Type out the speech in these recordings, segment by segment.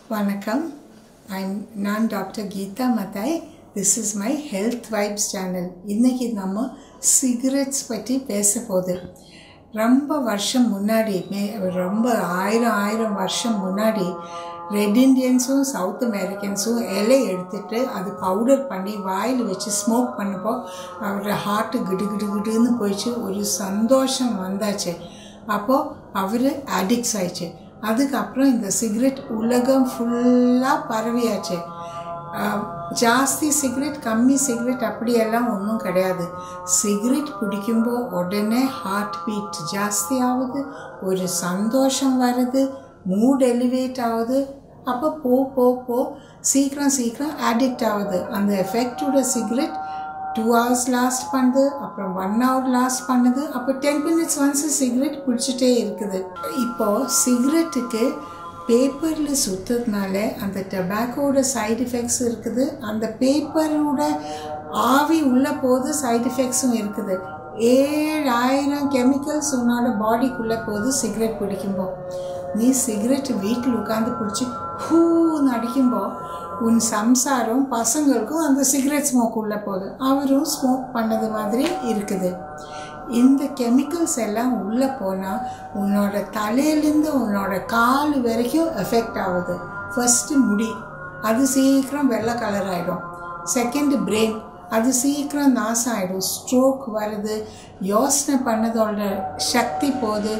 வணக்கம் ஐம் நான் doctor Geetha Mathai this is my health vibes channel இன்றைக்கி நம்ம சிகரெட்ஸ் பற்றி பேச போகுது ரொம்ப வருஷம் முன்னாடி மே ரொம்ப ஆயிரம் ஆயிரம் வருஷம் முன்னாடி ரெட் இண்டியன்ஸும் சவுத் அமெரிக்கன்ஸும் இலை எடுத்துட்டு அது பவுடர் பண்ணி வாயில் வச்சு ஸ்மோக் பண்ணப்போ அவரோட ஹார்ட்டு கிடு கிடு கிடுன்னு போயிடுச்சு ஒரு சந்தோஷம் வந்தாச்சு அப்போது அவர் அடிக்ட்ஸ் ஆயிடுச்சு அதுக்கப்புறம் இந்த சிகரெட் உலகம் ஃபுல்லாக பரவியாச்சு ஆஹ், ஜாஸ்தி சிகரெட் கம்மி சிகரெட் அப்படியெல்லாம் ஒன்றும் கிடையாது சிகரெட் பிடிக்கும்போது உடனே ஹார்ட் பீட் ஜாஸ்தி ஆகுது ஒரு சந்தோஷம் வருது மூட் எலிவேட் ஆகுது அப்போ போ போ போ சீக்கிரம் சீக்கிரம் அடிக்ட் ஆகுது அந்த எஃபெக்டோட சிகரெட் டூ ஹவர்ஸ் லாஸ்ட் பண்ணுது அப்புறம் ஒன் ஹவர் லாஸ்ட் பண்ணுது அப்போ டென் மினிட்ஸ் ஒன்ஸ் சிகரெட் பிடிச்சிட்டே இருக்குது இப்போது சிகரெட்டுக்கு பேப்பரில் சுற்றுறதுனால அந்த டொபாக்கோட சைடு எஃபெக்ட்ஸ் இருக்குது அந்த பேப்பரோட ஆவி உள்ளே போது சைடு எஃபெக்ட்ஸும் இருக்குது ஏழாயிரம் கெமிக்கல்ஸ் உன்னோட பாடிக்குள்ளே போகுது சிகரெட் பிடிக்கும்போது நீ சிகரெட் வீட்டில் உட்காந்து பிடிச்சி ஹூன்னு அடிக்கும்போது உன் சம்சாரம் பசங்களுக்கும் அந்த சிகரெட் ஸ்மோக் உள்ளே போகுது அவரும் ஸ்மோக் பண்ணது மாதிரி இருக்குது இந்த கெமிக்கல்ஸ் எல்லாம் உள்ளே போனால் உன்னோட தலையிலேருந்து உன்னோட கால் வரைக்கும் எஃபெக்ட் ஆகுது ஃபஸ்ட்டு முடி அது சீக்கிரம் வெள்ளை கலர் ஆகிடும் செகண்ட் பிரெயின் அது சீக்கிரம் நாசம் ஆகிடும் ஸ்ட்ரோக் வருது யோசனை பண்ணதோட சக்தி போகுது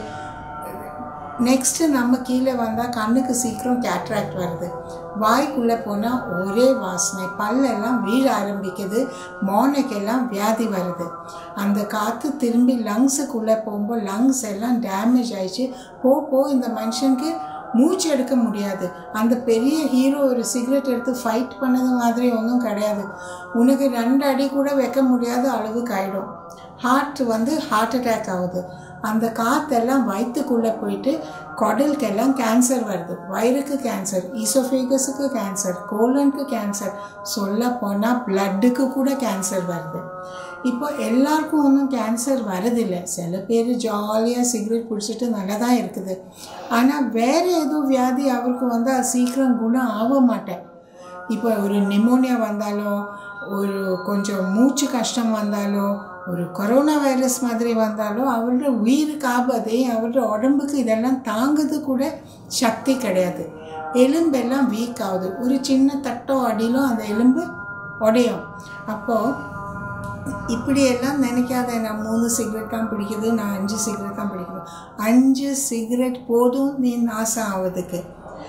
நெக்ஸ்ட்டு நம்ம கீழே வந்தால் கண்ணுக்கு சீக்கிரம் கேட்ராக்ட் வருது வாய்க்குள்ளே போனால் ஒரே வாசனை பல்லெல்லாம் வீழ ஆரம்பிக்குது மோனைக்கெல்லாம் வியாதி வருது அந்த காற்று திரும்பி லங்ஸுக்குள்ளே போகும்போது லங்ஸ் எல்லாம் டேமேஜ் ஆயிடுச்சு போ போ இந்த மனுஷனுக்கு மூச்சு எடுக்க முடியாது அந்த பெரிய ஹீரோ ஒரு சிகரெட் எடுத்து ஃபைட் பண்ணது மாதிரி ஒன்றும் கிடையாது உனக்கு ரெண்டு அடி கூட வைக்க முடியாத அளவுக்கு ஆகிடும் ஹார்ட் வந்து ஹார்ட் அட்டாக் ஆகுது அந்த காற்றெல்லாம் வயிற்றுக்குள்ளே போயிட்டு குடலுக்கெல்லாம் கேன்சர் வருது வயிறுக்கு கேன்சர் ஈசோஃபேகஸுக்கு கேன்சர் கோலனுக்கு கேன்சர் சொல்ல போனால் பிளட்டுக்கு கூட கேன்சர் வருது இப்போ எல்லாருக்கும் ஒன்றும் கேன்சர் வரதில்லை சில பேர் ஜாலியாக சிகரெட் பிடிச்சிட்டு நல்லா தான் இருக்குது ஆனால் வேறு ஏதோ வியாதி அவருக்கு வந்தால் சீக்கிரம் குணம் ஆக மாட்டேன் இப்போ ஒரு நிமோனியா வந்தாலோ ஒரு கொஞ்சம் மூச்சு கஷ்டம் வந்தாலோ ஒரு கொரோனா வைரஸ் மாதிரி வந்தாலோ அவரோட உயிருக்கு ஆபத்து அவரோட உடம்புக்கு இதெல்லாம் தாங்குது கூட சக்தி கிடையாது எலும்பெல்லாம் வீக் ஆகுது ஒரு சின்ன தட்டோ அடியிலும் அந்த எலும்பு உடையும் அப்போது இப்படியெல்லாம் நினைக்காத நான் மூணு சிகரெட் தான் பிடிக்குது நான் அஞ்சு சிகரெட் தான் பிடிக்குது அஞ்சு சிகரெட் போதும் நீ நாசம் ஆகுதுக்கு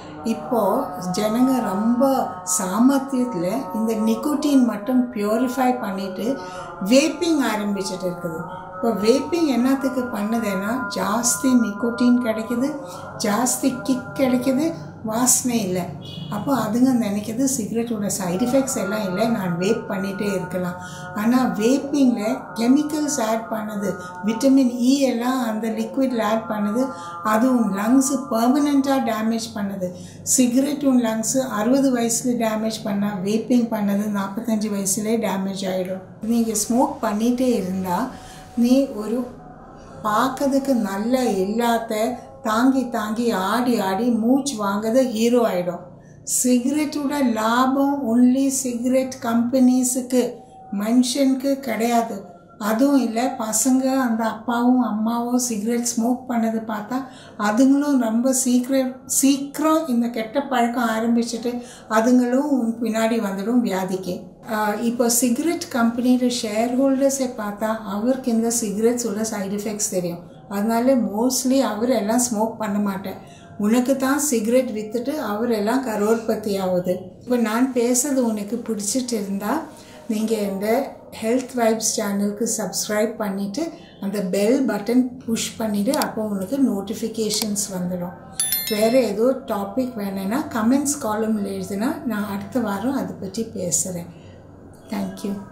இப்போது ஜனங்க ரொம்ப சாமர்த்தியத்தில் இந்த நிக்கோட்டின் மட்டும் பியூரிஃபை பண்ணிட்டு வேப்பிங் ஆரம்பிச்சிட்டு இருக்குது இப்போ வேப்பிங் என்னத்துக்கு பண்ணுதுன்னா ஜாஸ்தி நிக்கோட்டின் கிடைக்குது ஜாஸ்தி கிக் கிடைக்குது வாசனை இல்லை அப்போ அதுங்க நினைக்கிது சிகரெட்டோட சைடு எஃபெக்ட்ஸ் எல்லாம் இல்லை நான் வேப் பண்ணிகிட்டே இருக்கலாம் ஆனால் வேப்பிங்கில் கெமிக்கல்ஸ் ஆட் பண்ணுது விட்டமின் இ எல்லாம் அந்த லிக்விடில் ஆட் பண்ணுது அதுவும் லங்ஸு பர்மனெண்ட்டாக டேமேஜ் பண்ணுது சிகரெட் உன் லங்ஸு அறுபது வயசில் டேமேஜ் பண்ணால் வேப்பிங் பண்ணது நாற்பத்தஞ்சு வயசுலேயே டேமேஜ் ஆகிடும் நீங்கள் ஸ்மோக் பண்ணிகிட்டே இருந்தால் நீ ஒரு பார்க்கறதுக்கு நல்ல இல்லாத தாங்கி தாங்கி ஆடி ஆடி மூச்சு வாங்குறது ஹீரோ ஆகிடும் சிகரெட்டோட லாபம் ஒன்லி சிகரெட் கம்பெனிஸுக்கு மனுஷனுக்கு கிடையாது அதுவும் இல்லை பசங்க அந்த அப்பாவும் அம்மாவும் சிகரெட் ஸ்மோக் பண்ணது பார்த்தா அதுங்களும் ரொம்ப சீக்கிரம் சீக்கிரம் இந்த கெட்ட பழக்கம் ஆரம்பிச்சுட்டு அதுங்களும் உன் பின்னாடி வந்துடும் வியாதிக்கு ஆஹ் இப்போ சிகரெட் கம்பெனியோட ஷேர் ஹோல்டர்ஸை பார்த்தா அவருக்கு இந்த சிகரெட்ஸோட சைடு எஃபெக்ட்ஸ் தெரியும் அதனால மோஸ்ட்லி அவர் எல்லாம் ஸ்மோக் பண்ண மாட்டேன் உனக்கு தான் சிகரெட் விற்றுட்டு அவர் எல்லாம் கரோட்பத்தி ஆகுது இப்போ நான் பேசுறது உனக்கு பிடிச்சிட்டு இருந்தால் நீங்கள் இந்த ஹெல்த் வைப்ஸ் சேனலுக்கு சப்ஸ்கிரைப் பண்ணிவிட்டு அந்த பெல் பட்டன் புஷ் பண்ணிவிட்டு அப்போ உனக்கு நோட்டிஃபிகேஷன்ஸ் வந்துடும் வேறு ஏதோ டாபிக் வேணும்னா கமெண்ட்ஸ் காலமில் எழுதுனா நான் அடுத்த வாரம் அதை பற்றி பேசுகிறேன் தேங்க்யூ